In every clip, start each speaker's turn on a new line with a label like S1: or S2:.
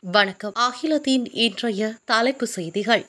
S1: வணக்கம் அகிலத்தின் இன்றைய தலைப்பு செய்திகள்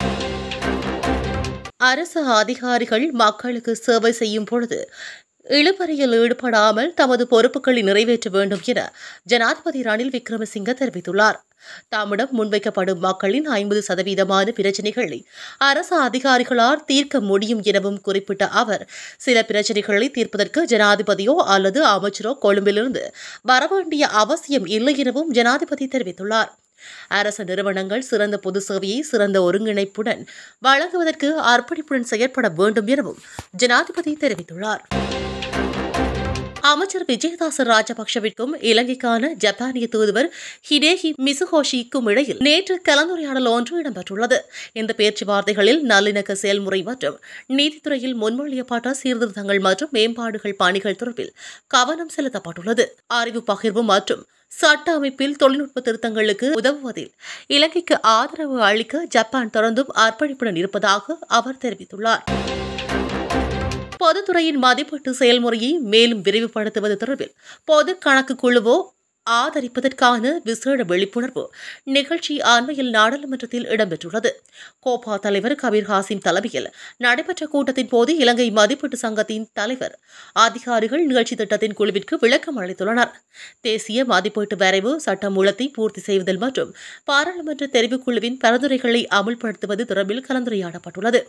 S1: அரசு அதிகாரிகள் மக்களுக்கு சேவை செய்யும் பொழுது இழுபறியில் ஈடுபடாமல் தமது பொறுப்புகளை நிறைவேற்ற வேண்டும் என ஜனாதிபதி ரணில் விக்ரமசிங்க தெரிவித்துள்ளார் தம்மிடம் முன்வைக்கப்படும் மக்களின் ஐம்பது சதவீதமான பிரச்சினைகளை அரசு அதிகாரிகளால் தீர்க்க முடியும் எனவும் குறிப்பிட்ட அவர் சில பிரச்சினைகளை தீர்ப்பதற்கு ஜனாதிபதியோ அல்லது அமைச்சரோ கொழும்பிலிருந்து வரவேண்டிய அவசியம் இல்லை எனவும் ஜனாதிபதி தெரிவித்துள்ளார் அரசு நிறுவனங்கள் சிறந்த பொது சேவையை சிறந்த ஒருங்கிணைப்புடன் வழங்குவதற்கு அர்ப்பணிப்புடன் செயற்பட வேண்டும் எனவும் ஜனாதிபதி தெரிவித்துள்ளார் அமைச்சர் விஜயதாச ராஜபக்ஷவிற்கும் இலங்கைக்கான ஜப்பானிய தூதுவர் ஹிடேஹி மிசுஹோஷிக்கும் இடையில் நேற்று கலந்துரையாடல் ஒன்று இடம்பெற்றுள்ளது இந்த பேச்சுவார்த்தைகளில் நல்லிணக்க செயல்முறை மற்றும் நீதித்துறையில் முன்மொழியப்பட்ட சீர்திருத்தங்கள் மற்றும் மேம்பாடுகள் பணிகள் தொடர்பில் கவனம் செலுத்தப்பட்டுள்ளது அறிவு பகிர்வு மற்றும் சட்ட அமைப்பில் தொழில்நுட்ப திருத்தங்களுக்கு உதவுவதில் இலங்கைக்கு ஆதரவு அளிக்க ஜப்பான் தொடர்ந்தும் அர்ப்பணிப்புடன் இருப்பதாக அவர் தெரிவித்துள்ளார் பொதுத்துறையின் மதிப்பீட்டு செயல்முறையை மேலும் விரிவுபடுத்துவது தொடர்பில் பொது கணக்கு குழுவோ ஆதரிப்பதற்கான விசேட விழிப்புணர்வு நிகழ்ச்சி அண்மையில் நாடாளுமன்றத்தில் இடம்பெற்றுள்ளது கோபா தலைவர் கபீர் ஹாசிம் தலைமையில் நடைபெற்ற கூட்டத்தின் போது இலங்கை மதிப்பீட்டு சங்கத்தின் தலைவர் அதிகாரிகள் நிகழ்ச்சி திட்டத்தின் குழுவிற்கு விளக்கம் அளித்துள்ளனர் தேசிய மதிப்பீட்டு வரைவு சட்டமூலத்தை பூர்த்தி செய்வதில் மற்றும் பாராளுமன்ற தெரிவுக்குழுவின் பரிந்துரைகளை அமுல்படுத்துவது தொடர்பில் கலந்துரையாடப்பட்டுள்ளது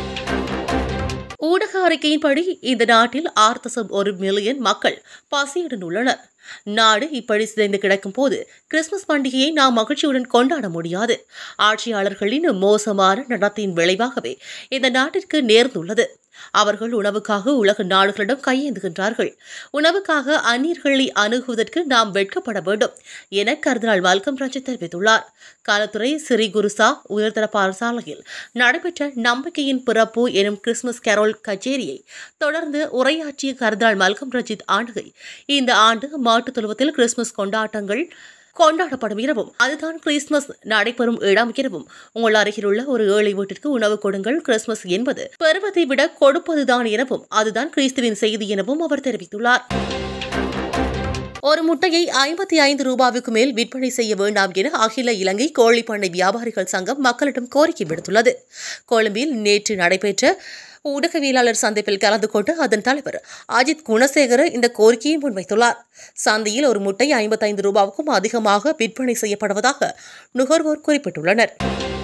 S1: ஊடக அறிக்கையின்படி இந்த நாட்டில் ஆறு தசம் ஒரு மில்லியன் மக்கள் பசியுடன் உள்ளனர் நாடு இப்படி சிதைந்து கிடக்கும் போது கிறிஸ்துமஸ் பண்டிகையை நாம் மகிழ்ச்சியுடன் கொண்டாட முடியாது ஆட்சியாளர்களின் மோசமான நடத்தையின் விளைவாகவே இந்த நாட்டிற்கு நேர்ந்துள்ளது அவர்கள் உணவுக்காக உலக நாடுகளிடம் கையேந்துகின்றார்கள் உணவுக்காக அந்நியர்களை அணுகுவதற்கு நாம் வெட்கப்பட வேண்டும் என கர்தினால் மால்கம் ராஜ் தெரிவித்துள்ளார் காலத்துறை ஸ்ரீ குருசா உயர்தர பாடசாலையில் நடைபெற்ற நம்பிக்கையின் பிறப்பு எனும் கிறிஸ்துமஸ் கேரோல் கச்சேரியை தொடர்ந்து உரையாற்றிய கர்தினால் மால்கம் ரஜித் ஆண்டுகை இந்த ஆண்டு மாட்டுத் தொழுவத்தில் கிறிஸ்துமஸ் கொண்டாட்டங்கள் கொண்டாடப்படும் எனவும் அதுதான் கிறிஸ்துமஸ் நடைபெறும் இடம் எனவும் உங்கள் அருகிலுள்ள ஒரு ஏழை வீட்டிற்கு உணவு கொடுங்கள் கிறிஸ்துமஸ் என்பது பெறுவதை விட கொடுப்பதுதான் எனவும் அதுதான் கிறிஸ்துவின் செய்தி எனவும் அவர் தெரிவித்துள்ளார் ஒரு முட்டையை ஐம்பத்தி ஐந்து ரூபாவுக்கு மேல் விற்பனை செய்ய வேண்டாம் என அகில இலங்கை கோழி பண்ணை வியாபாரிகள் சங்கம் மக்களிடம் கோரிக்கை விடுத்துள்ளது கொழும்பில் நேற்று நடைபெற்ற ஊடகவியலாளர் சந்திப்பில் கலந்து கொண்டு அதன் தலைவர் அஜித் குணசேகர இந்த கோரிக்கையை முன்வைத்துள்ளார் சந்தையில் ஒரு முட்டை ஐம்பத்தைந்து ரூபாவுக்கும் அதிகமாக விற்பனை செய்யப்படுவதாக நுகர்வோர் குறிப்பிட்டுள்ளனர்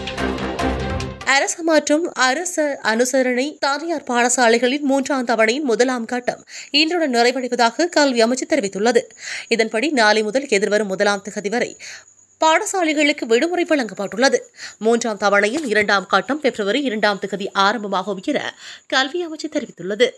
S1: அரசு மற்றும் அரசு அனுசரணை தனியார் பாடசாலைகளின் மூன்றாம் தவணையின் முதலாம் கட்டம் இன்றுடன் நிறைவடைவதாக கல்வி அமைச்சு தெரிவித்துள்ளது இதன்படி நாளை முதல் எதிர்வரும் முதலாம் திகதி வரை பாடசாலைகளுக்கு விடுமுறை வழங்கப்பட்டுள்ளது மூன்றாம் தவணையில் இரண்டாம் கட்டம் பிப்ரவரி இரண்டாம் திகதி ஆரம்பமாகும் என கல்வி அமைச்சு தெரிவித்துள்ளது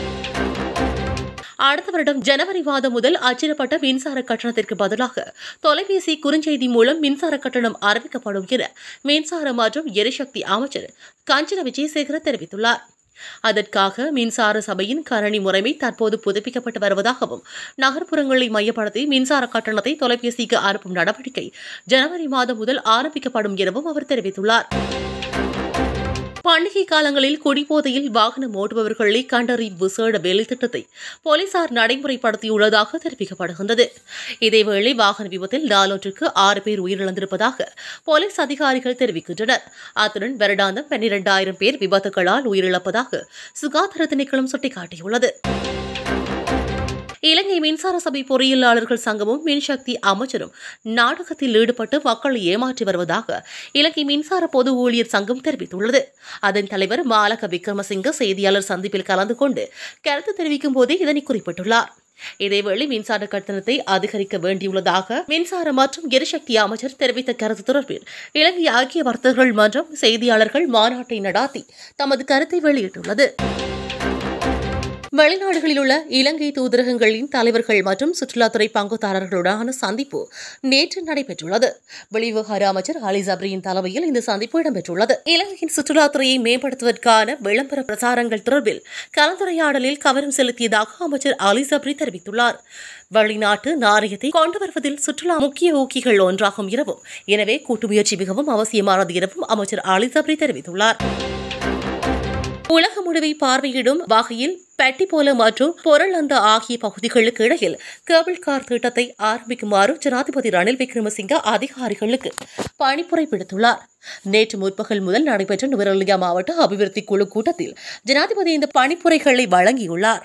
S1: அடுத்த வருடம் ஜனவரி மாதம் முதல் அச்சிடப்பட்ட மின்சார கட்டணத்திற்கு பதிலாக தொலைபேசி குறுஞ்செய்தி மூலம் மின்சார கட்டணம் அறிவிக்கப்படும் என மின்சார மற்றும் எரிசக்தி அமைச்சர் காஞ்சன விஜயசேகர தெரிவித்துள்ளார் அதற்காக மின்சார சபையின் கரணி முறைமை தற்போது புதுப்பிக்கப்பட்டு வருவதாகவும் நகர்ப்புறங்களை மையப்படுத்தி மின்சார கட்டணத்தை தொலைபேசிக்கு அனுப்பும் நடவடிக்கை ஜனவரி மாதம் முதல் ஆரம்பிக்கப்படும் எனவும் அவர் தெரிவித்துள்ளார் பண்டிகை காலங்களில் குடிபோதையில் வாகனம் ஓட்டுபவர்களை கண்டறியும் விசேட வேலை திட்டத்தை போலீசார் நடைமுறைப்படுத்தியுள்ளதாக தெரிவிக்கப்படுகின்றது இதேவேளை வாகன விபத்தில் நாளொன்றுக்கு ஆறு பேர் உயிரிழந்திருப்பதாக போலீஸ் அதிகாரிகள் தெரிவிக்கின்றனர் அத்துடன் வருடாந்தம் பன்னிரண்டாயிரம் பேர் விபத்துகளால் உயிரிழப்பதாக சுகாதார திணைக்களம் சுட்டிக்காட்டியுள்ளது இலங்கை மின்சார சபை பொறியியலாளர்கள் சங்கமும் மின்சக்தி அமைச்சரும் நாடகத்தில் ஈடுபட்டு மக்களை ஏமாற்றி வருவதாக இலங்கை மின்சார பொது ஊழியர் சங்கம் தெரிவித்துள்ளது அதன் தலைவர் மாலக விக்ரமசிங்க செய்தியாளர் சந்திப்பில் கலந்து கொண்டு கருத்து தெரிவிக்கும் போதே இதனை குறிப்பிட்டுள்ளார் இதேவேளை மின்சார கட்டணத்தை அதிகரிக்க வேண்டியுள்ளதாக மின்சார மற்றும் எரிசக்தி அமைச்சர் தெரிவித்த கருத்து தொடர்பில் இலங்கை ஐக்கிய வர்த்தகர்கள் மன்றம் செய்தியாளர்கள் மாநாட்டை நடாத்தி தமது கருத்தை வெளியிட்டுள்ளது வெளிநாடுகளில் உள்ள இலங்கை தூதரகங்களின் தலைவர்கள் மற்றும் சுற்றுலாத்துறை பங்குதாரர்களுடனான சந்திப்பு நேற்று நடைபெற்றுள்ளது வெளிவிவகார அமைச்சர் அலி ஜப்ரியின் தலைமையில் இந்த சந்திப்பு இடம்பெற்றுள்ளது இலங்கையின் சுற்றுலாத்துறையை மேம்படுத்துவதற்கான விளம்பர பிரசாரங்கள் தொடர்பில் கலந்துரையாடலில் கவனம் செலுத்தியதாக அமைச்சர் அலி ஜப்ரி தெரிவித்துள்ளார் வெளிநாட்டு நாணயத்தை கொண்டு வருவதில் சுற்றுலா முக்கிய ஊக்கிகள் ஒன்றாகும் எனவும் எனவே கூட்டு முயற்சி மிகவும் அவசியமானது எனவும் அமைச்சர் அலி ஜப்ரி தெரிவித்துள்ளார் உலக முடிவை பார்வையிடும் வகையில் பெட்டிபோல மற்றும் பொருளந்த ஆகிய பகுதிகளுக்கு இடையில் கேபிள் கார் திட்டத்தை ஆரம்பிக்குமாறு ஜனாதிபதி ரணில் விக்ரமசிங்க அதிகாரிகளுக்கு பணிப்புரை விடுத்துள்ளார் நேற்று முற்பகல் முதல் நடைபெற்ற நுவரெலியா மாவட்ட அபிவிருத்தி குழு கூட்டத்தில் ஜனாதிபதி இந்த பணிப்புரைகளை வழங்கியுள்ளார்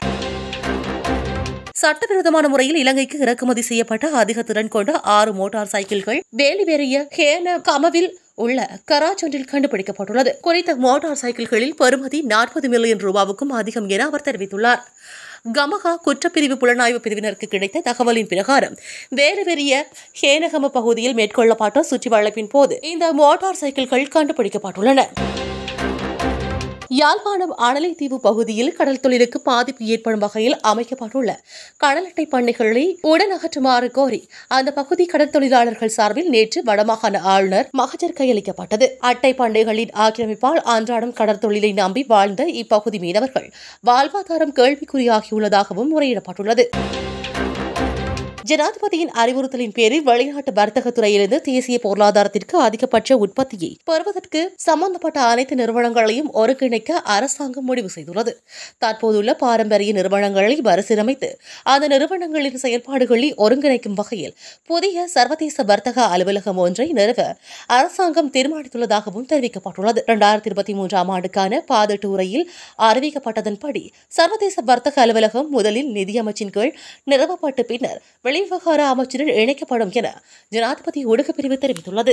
S1: சட்டவிரோதமான முறையில் இலங்கைக்கு இறக்குமதி செய்யப்பட்ட அதிக திறன் கொண்ட ஆறு மோட்டார் சைக்கிள்கள் வேலிவேறிய ஹேன கமவில் உள்ள கராச் ஒன்றில் கண்டுபிடிக்கப்பட்டுள்ளது குறித்த மோட்டார் சைக்கிள்களில் பெறுமதி நாற்பது மில்லியன் ரூபாவுக்கும் அதிகம் என அவர் தெரிவித்துள்ளார் கமகா குற்றப்பிரிவு புலனாய்வு பிரிவினருக்கு கிடைத்த தகவலின் பிரகாரம் வேறு வெறிய ஹேனகம பகுதியில் மேற்கொள்ளப்பட்ட சுற்றி வளைப்பின் போது இந்த மோட்டார் சைக்கிள்கள் கண்டுபிடிக்கப்பட்டுள்ளன யாழ்ப்பாணம் அனலைத்தீவு பகுதியில் கடல் தொழிலுக்கு பாதிப்பு ஏற்படும் வகையில் அமைக்கப்பட்டுள்ள கடல் அட்டை பண்ணைகளை உடன் அகற்றுமாறு கோரி அந்த பகுதி கடல் தொழிலாளர்கள் சார்பில் நேற்று வடமாகாண ஆளுநர் மகஜர் கையளிக்கப்பட்டது அட்டை பண்ணைகளின் ஆக்கிரமிப்பால் அன்றாடம் கடற்தொழிலை நம்பி வாழ்ந்த இப்பகுதி மீனவர்கள் வாழ்வாதாரம் கேள்விக்குறியாகியுள்ளதாகவும் முறையிடப்பட்டுள்ளது ஜனாதிபதியின் அறிவுறுத்தலின் பேரில் வெளிநாட்டு வர்த்தக துறையிலிருந்து தேசிய பொருளாதாரத்திற்கு அதிகபட்ச உற்பத்தியை பெறுவதற்கு சம்பந்தப்பட்ட அனைத்து நிறுவனங்களையும் ஒருங்கிணைக்க அரசாங்கம் முடிவு செய்துள்ளது தற்போதுள்ள பாரம்பரிய நிறுவனங்களை மறுசீரமைத்து அந்த நிறுவனங்களின் செயல்பாடுகளை ஒருங்கிணைக்கும் வகையில் புதிய சர்வதேச வர்த்தக அலுவலகம் ஒன்றை நிறுவ அரசாங்கம் தீர்மானித்துள்ளதாகவும் தெரிவிக்கப்பட்டுள்ளது இரண்டாயிரத்தி இருபத்தி மூன்றாம் ஆண்டுக்கான பாதட்டு உரையில் அறிவிக்கப்பட்டதன்படி சர்வதேச வர்த்தக அலுவலகம் முதலில் நிதியமைச்சின் கீழ் நிறுவப்பட்டு பின்னர் வெளிவிவகார அமைச்சரில் இணைக்கப்படும் என ஜனாதிபதி ஊடகப் பிரிவு தெரிவித்துள்ளது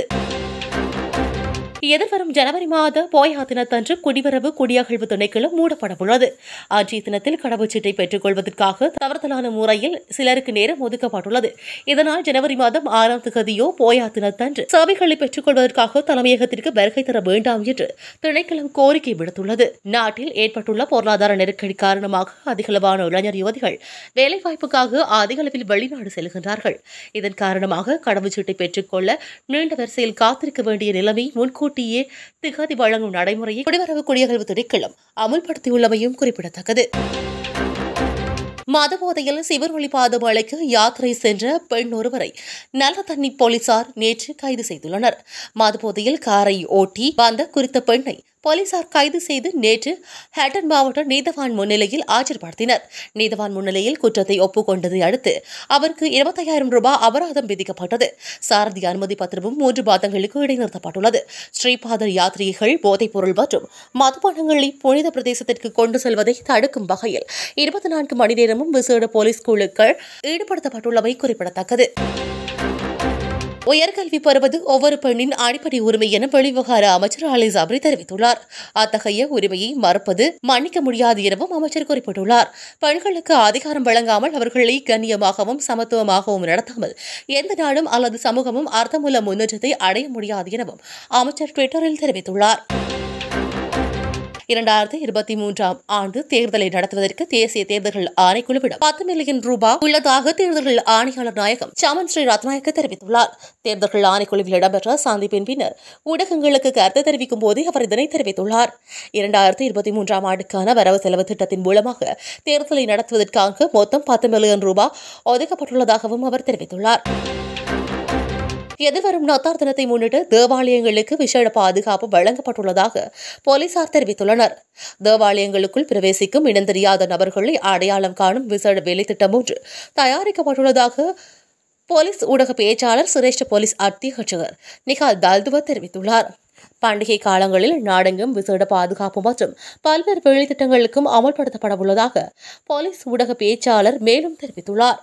S1: எதிர்வரும் ஜனவரி மாத போயா தினத்தன்று குடிவரவு குடியகழ்வு திணைக்களம் மூடப்படவுள்ளது அன்றைய தினத்தில் கடவுச்சீட்டை பெற்றுக் கொள்வதற்காக தவறுதலான முறையில் சிலருக்கு நேரம் ஒதுக்கப்பட்டுள்ளது இதனால் ஜனவரி மாதம் ஆறாம் தேதியோ போயா தினத்தன்று சேவைகளை பெற்றுக் கொள்வதற்காக தலைமையகத்திற்கு வருகை தர வேண்டாம் என்று திணைக்களம் கோரிக்கை விடுத்துள்ளது நாட்டில் ஏற்பட்டுள்ள பொருளாதார நெருக்கடி காரணமாக அதிகளவான இளைஞர் யுவதிகள் வேலைவாய்ப்புக்காக அதிக அளவில் வெளிநாடு செல்கின்றார்கள் இதன் காரணமாக கடவுச்சீட்டை பெற்றுக்கொள்ள நீண்ட வரிசையில் காத்திருக்க வேண்டிய நிலைமை முன்கூட்டியே திகதி வழங்கும் நடைமுறையை குடிவரவு குடியகழ்வு திணைக்களம் அமுல்படுத்தியுள்ளமையும் குறிப்பிடத்தக்கது மதபோதையில் சிவர் வழிபாதம் அழைக்க யாத்திரை சென்ற பெண் ஒருவரை நல்ல தண்ணி போலீசார் நேற்று கைது செய்துள்ளனர் மதபோதையில் காரை ஓட்டி வந்த குறித்த பெண்ணை போலீசார் கைது செய்து நேற்று ஹேட்டன் மாவட்ட நீதவான் முன்னிலையில் ஆஜர்படுத்தினர் நீதவான் முன்னிலையில் குற்றத்தை ஒப்புக்கொண்டதை அடுத்து அவருக்கு இருபத்தையாயிரம் ரூபாய் அபராதம் விதிக்கப்பட்டது சாரதி அனுமதி பத்திரமும் மூன்று மாதங்களுக்கு இடைநிறுத்தப்பட்டுள்ளது ஸ்ரீபாதர் யாத்ரீகள் போதைப் பொருள் மற்றும் மதுபானங்களை புனித பிரதேசத்திற்கு கொண்டு செல்வதை தடுக்கும் வகையில் இருபத்தி நான்கு மணி நேரமும் விசேட போலீஸ் குழுக்கள் ஈடுபடுத்தப்பட்டுள்ளமை குறிப்பிடத்தக்கது உயர்கல்வி பெறுவது ஒவ்வொரு பெண்ணின் அடிப்படை உரிமை என வெளிவிவகார அமைச்சர் அலி ஜாப்ரி தெரிவித்துள்ளார் அத்தகைய உரிமையை மறுப்பது மன்னிக்க முடியாது எனவும் அமைச்சர் குறிப்பிட்டுள்ளார் பெண்களுக்கு அதிகாரம் வழங்காமல் அவர்களை கண்ணியமாகவும் சமத்துவமாகவும் நடத்தாமல் எந்த நாடும் அல்லது சமூகமும் அர்த்தமுள்ள முன்னேற்றத்தை அடைய முடியாது எனவும் அமைச்சர் ட்விட்டரில் தெரிவித்துள்ளார் இரண்டாயிரத்தி இருபத்தி மூன்றாம் ஆண்டு தேர்தலை நடத்துவதற்கு தேசிய தேர்தல்கள் ஆணைக்குழுவிடம் பத்து மில்லியன் ரூபாய் உள்ளதாக தேர்தல்கள் ஆணையாளர் நாயகம் சமன் ஸ்ரீ ரத்நாயக்க தெரிவித்துள்ளார் தேர்தல்கள் ஆணைக்குழுவில் இடம்பெற்ற சந்திப்பின் பின்னர் ஊடகங்களுக்கு கருத்து தெரிவிக்கும் போது அவர் இதனை தெரிவித்துள்ளார் இரண்டாயிரத்தி இருபத்தி மூன்றாம் ஆண்டுக்கான வரவு செலவு திட்டத்தின் மூலமாக தேர்தலை நடத்துவதற்காக மொத்தம் பத்து மில்லியன் ரூபாய் ஒதுக்கப்பட்டுள்ளதாகவும் அவர் தெரிவித்துள்ளார் எதிர்வரும் நத்தார் தினத்தை முன்னிட்டு தேவாலயங்களுக்கு விசேட பாதுகாப்பு வழங்கப்பட்டுள்ளதாக போலீசார் தெரிவித்துள்ளனர் தேவாலயங்களுக்குள் பிரவேசிக்கும் இனம் தெரியாத நபர்களை அடையாளம் காணும் விசேட வேலைத்திட்டம் ஒன்று தயாரிக்கப்பட்டுள்ளதாக போலீஸ் ஊடக பேச்சாளர் சிரேஷ்ட போலீஸ் அத்தியட்சகர் நிகால் தால்துவ தெரிவித்துள்ளார் பண்டிகை காலங்களில் நாடெங்கும் விசேட பாதுகாப்பு மற்றும் பல்வேறு வேலைத்திட்டங்களுக்கும் அமல்படுத்தப்பட உள்ளதாக போலீஸ் ஊடக பேச்சாளர் மேலும் தெரிவித்துள்ளார்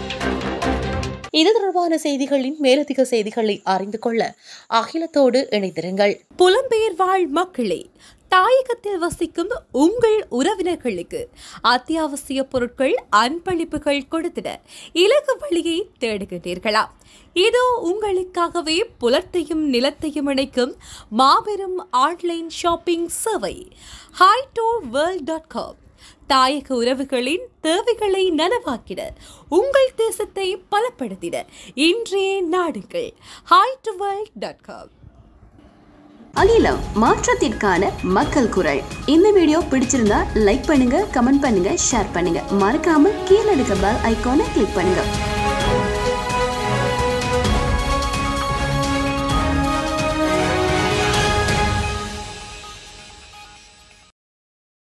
S1: இது தொடர்பான செய்திகளின் மேலதிக செய்திகளை அறிந்து கொள்ள அகிலத்தோடு இணைந்திருங்கள்
S2: புலம்பெயர் வாழ் மக்களே தாயகத்தில் வசிக்கும் உங்கள் உறவினர்களுக்கு அத்தியாவசிய பொருட்கள் அன்பளிப்புகள் கொடுத்திட இலகு வழியை தேடுகின்றீர்களா இதோ உங்களுக்காகவே புலத்தையும் நிலத்தையும் இணைக்கும் மாபெரும் ஆன்லைன் ஷாப்பிங் சேவை ஹைடோ வேர்ல்ட் டாட் காம் தாயக உறவுகளின் தேவைகளை நனவாக்கிட உங்கள் தேசத்தை பலப்படுத்திட இன்றைய நாடுங்கள் ஹைட் வேர்ல்ட் டாட் காம்
S3: அகிலம் மாற்றத்திற்கான மக்கள் குரல் இந்த வீடியோ பிடிச்சிருந்தா லைக் பண்ணுங்க கமெண்ட் பண்ணுங்க ஷேர் பண்ணுங்க மறக்காம கீழே இருக்க பெல் ஐகானை கிளிக் பண்ணுங்க